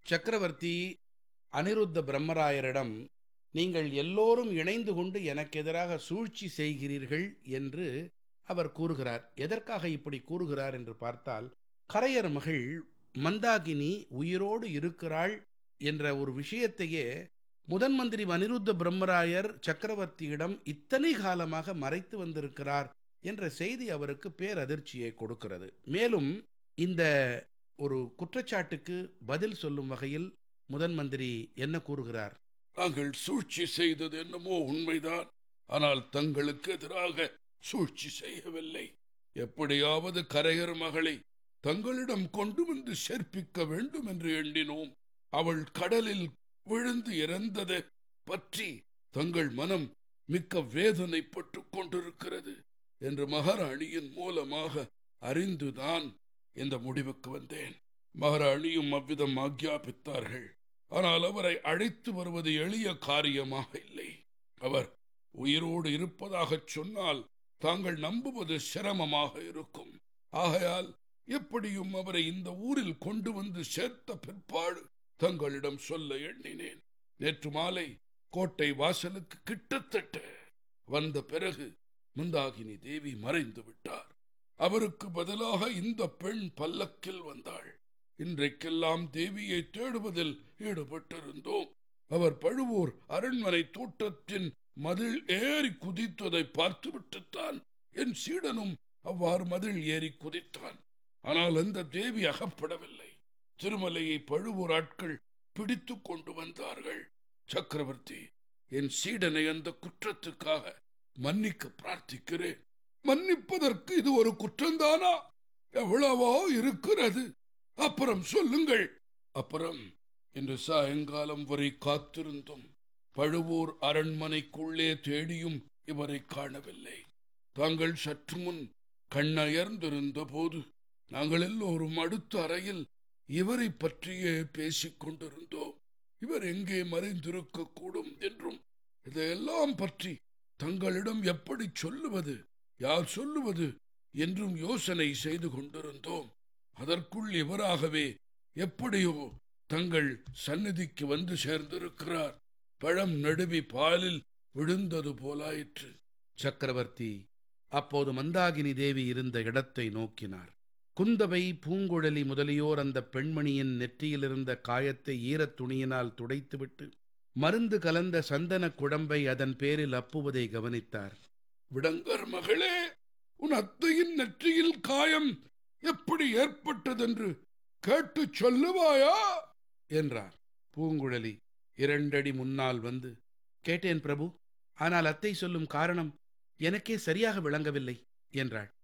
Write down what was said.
சக்கரவர்த்தி அனிருத்த பிரம்மராயரிடம் நீங்கள் எல்லோரும் இணைந்து கொண்டு எனக்கு எதிராக சூழ்ச்சி செய்கிறீர்கள் என்று அவர் கூறுகிறார் எதற்காக இப்படி கூறுகிறார் என்று பார்த்தால் கரையர் மகள் மந்தாகினி உயிரோடு இருக்கிறாள் என்ற ஒரு விஷயத்தையே முதன் மந்திரி அனிருத்த பிரம்மராயர் சக்கரவர்த்தியிடம் இத்தனை காலமாக மறைத்து வந்திருக்கிறார் என்ற செய்தி அவருக்கு பேரதிர்ச்சியை கொடுக்கிறது மேலும் இந்த ஒரு குற்றச்சாட்டுக்கு பதில் சொல்லும் வகையில் முதன் மந்திரி என்ன கூறுகிறார் தாங்கள் சூழ்ச்சி செய்தது என்னமோ உண்மைதான் ஆனால் தங்களுக்கு எதிராக சூழ்ச்சி செய்யவில்லை எப்படியாவது கரையர் மகளை தங்களிடம் கொண்டு வந்து சேர்ப்பிக்க வேண்டும் என்று எண்ணினோம் அவள் கடலில் விழுந்து இறந்தது பற்றி தங்கள் மனம் மிக்க வேதனைப்பட்டுக் கொண்டிருக்கிறது என்று மகாராணியின் மூலமாக அறிந்துதான் இந்த முடிவுக்கு வந்தேன் மகாராணியும் அவ்விதம் ஆக்ஞாபித்தார்கள் ஆனால் அவரை அழைத்து வருவது எளிய காரியமாக இல்லை அவர் உயிரோடு இருப்பதாகச் சொன்னால் தாங்கள் நம்புவது சிரமமாக இருக்கும் ஆகையால் எப்படியும் அவரை இந்த ஊரில் கொண்டு வந்து சேர்த்த பிற்பாடு தங்களிடம் சொல்ல எண்ணினேன் நேற்று மாலை கோட்டை வாசலுக்கு கிட்டத்தட்ட வந்த பிறகு மந்தாகினி தேவி மறைந்து விட்டார் அவருக்கு பதிலாக இந்த பெண் பல்லக்கில் வந்தாள் இன்றைக்கெல்லாம் தேவியை தேடுவதில் ஈடுபட்டிருந்தோம் அவர் பழுவூர் அரண்மனை தோட்டத்தின் மதில் ஏறி குதித்ததை பார்த்துவிட்டுத்தான் என் சீடனும் அவ்வாறு மதில் ஏறி குதித்தான் ஆனால் அந்த தேவி அகப்படவில்லை திருமலையை பழுவூர் ஆட்கள் பிடித்து கொண்டு வந்தார்கள் சக்கரவர்த்தி என் சீடனை அந்த குற்றத்துக்காக மன்னிக்க பிரார்த்திக்கிறேன் மன்னிப்பதற்கு இது ஒரு குற்றம்தானா எவ்வளவோ இருக்கிறது அப்புறம் சொல்லுங்கள் அப்புறம் இன்று சாயங்காலம் வரை காத்திருந்தும் பழுவூர் அரண்மனைக்குள்ளே தேடியும் இவரை காணவில்லை தாங்கள் சற்று முன் கண்ணயர்ந்திருந்த போது நாங்கள் எல்லோரும் அடுத்த அறையில் இவரை பற்றியே பேசிக் கொண்டிருந்தோம் இவர் எங்கே மறைந்திருக்க கூடும் என்றும் இதையெல்லாம் பற்றி தங்களிடம் எப்படி சொல்லுவது யார் சொல்லுவது என்றும் யோசனை செய்து கொண்டிருந்தோம் அதற்குள் இவராகவே எப்படியோ தங்கள் சந்நிதிக்கு வந்து சேர்ந்திருக்கிறார் பழம் நடுவி பாலில் விழுந்தது போலாயிற்று சக்கரவர்த்தி அப்போது மந்தாகினி தேவி இருந்த இடத்தை நோக்கினார் குந்தவை பூங்குழலி முதலியோர் அந்த பெண்மணியின் நெற்றியிலிருந்த காயத்தை ஈரத் துணியினால் துடைத்துவிட்டு மருந்து கலந்த சந்தனக் குழம்பை அதன் பேரில் அப்புவதை கவனித்தார் விடங்கர் மகளே உன் அத்தையின் நெற்றியில் காயம் எப்படி ஏற்பட்டதென்று கேட்டு சொல்லுவாயா என்றார் பூங்குழலி இரண்டடி முன்னால் வந்து கேட்டேன் பிரபு ஆனால் அத்தை சொல்லும் காரணம் எனக்கே சரியாக விளங்கவில்லை என்றாள்